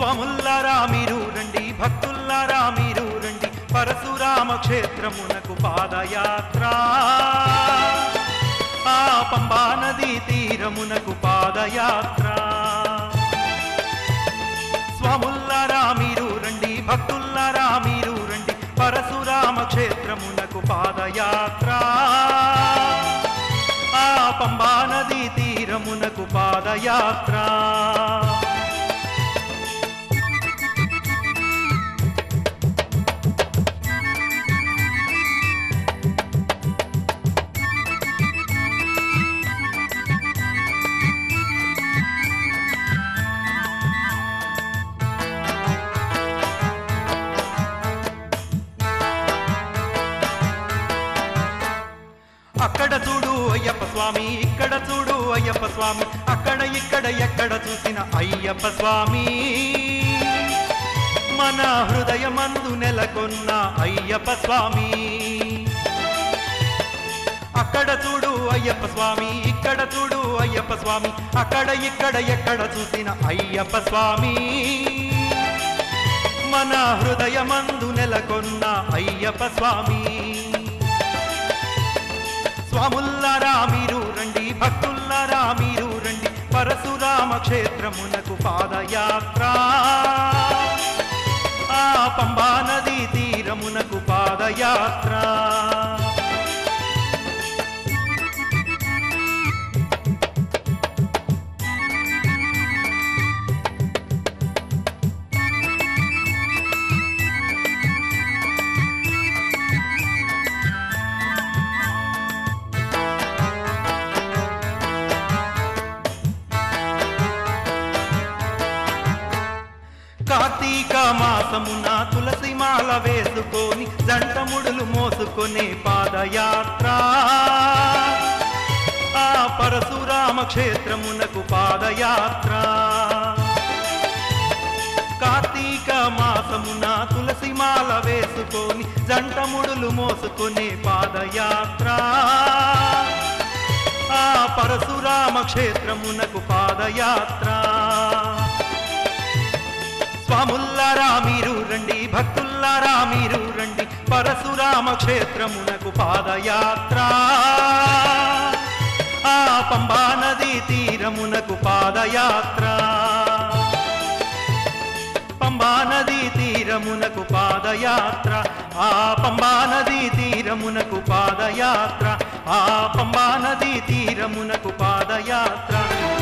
స్వాముల్లారా మీరు రండి భక్తుల్లారా మీరు రండి పరశురామ క్షేత్రమునకు పాదయాత్ర ఆ పంబా నదీ తీరమునకు పాదయాత్ర స్వాముల్లారా మీరు రండి భక్తుల్లారా మీరు రండి పరశురామ క్షేత్రమునకు పాదయాత్ర ఆ పంబా నదీ తీరమునకు పాదయాత్ర అక్కడ చూడు అయ్యప్ప స్వామి ఇక్కడ చూడు అయ్యప్ప స్వామి అక్కడ ఇక్కడ ఎక్కడ చూసిన అయ్యప్ప స్వామి మన హృదయమందు నెలకొన్న అయ్యప్ప స్వామి అక్కడ చూడు అయ్యప్ప స్వామి ఇక్కడ చూడు అయ్యప్ప స్వామి అక్కడ ఇక్కడ ఎక్కడ చూసిన అయ్యప్ప స్వామి మన హృదయమందు నెలకొన్న అయ్యప్ప స్వామి స్వాముల్లారా మీరు రండి భక్తుల్లారా మీరు రండి పరశురామ క్షేత్రమునకు పాదయాత్ర ఆ పంబా నదీ తీరమునకు పాదయాత్ర కార్తీక మాసమున తులసి మాల వేసుకొని జంటముడులు మోసుకునే పాదయాత్ర ఆ పరశురామ క్షేత్రమునకు పాదయాత్ర కార్తీక మాసమున తులసి మాల వేసుకొని జంటముడులు మోసుకునే పాదయాత్ర ఆ పరశురామ క్షేత్రమునకు పాదయాత్ర స్వాముల్లారా మీరు రండి భక్తుల్లారా మీరు రండి పరశురామ క్షేత్రమునకు పాదయాత్ర ఆ పంబా నదీ తీరమునకు పాదయాత్ర పంబా నదీ తీరమునకు పాదయాత్ర ఆ పంబా నదీ తీరమునకు పాదయాత్ర ఆ పంబా నదీ తీరమునకు పాదయాత్ర